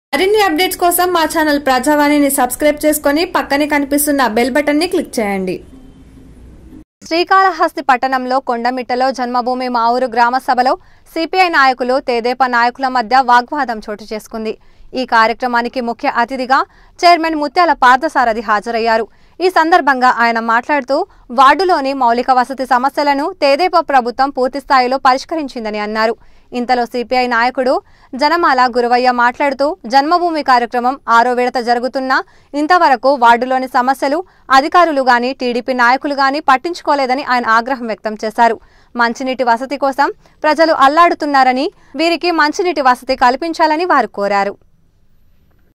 మరిన్ని అప్డేట్స్ కోసం మా ఛానల్ ప్రజావాణిని సబ్స్క్రైబ్ చేసుకొని పక్కనే కనిపిస్తున్న బెల్ బటన్ ని క్లిక్ చేయండి శ్రీకాళహస్తి పట్టణంలో కొండమిట్టలో జన్మభూమి మావూరు గ్రామ సభలో సిపిఐ నాయకులు తేదేపా నాయకుల మధ్య వాగ్వాదం చోటు చేసుకుంది ఈ కార్యక్రమానికి ముఖ్య అతిథిగా చైర్మన్ ముత్యాల పార్థసారథి హాజరయ్యారు ఈ సందర్భంగా ఆయన మాట్లాడుతూ వార్డులోని మౌలిక వసతి సమస్యలను తేదేపా ప్రభుత్వం పూర్తి స్థాయిలో పరిష్కరించిందని అన్నారు ఇంతలో సిపిఐ నాయకుడు జనమాల గురువయ్య మాట్లాడుతూ జన్మభూమి కార్యక్రమం ఆరో విడత జరుగుతున్నా ఇంతవరకు వార్డులోని సమస్యలు అధికారులు గాని టీడీపీ నాయకులు గాని పట్టించుకోలేదని ఆయన ఆగ్రహం వ్యక్తం చేశారు మంచినీటి వసతి కోసం ప్రజలు అల్లాడుతున్నారని వీరికి మంచినీటి వసతి కల్పించాలని వారు కోరారు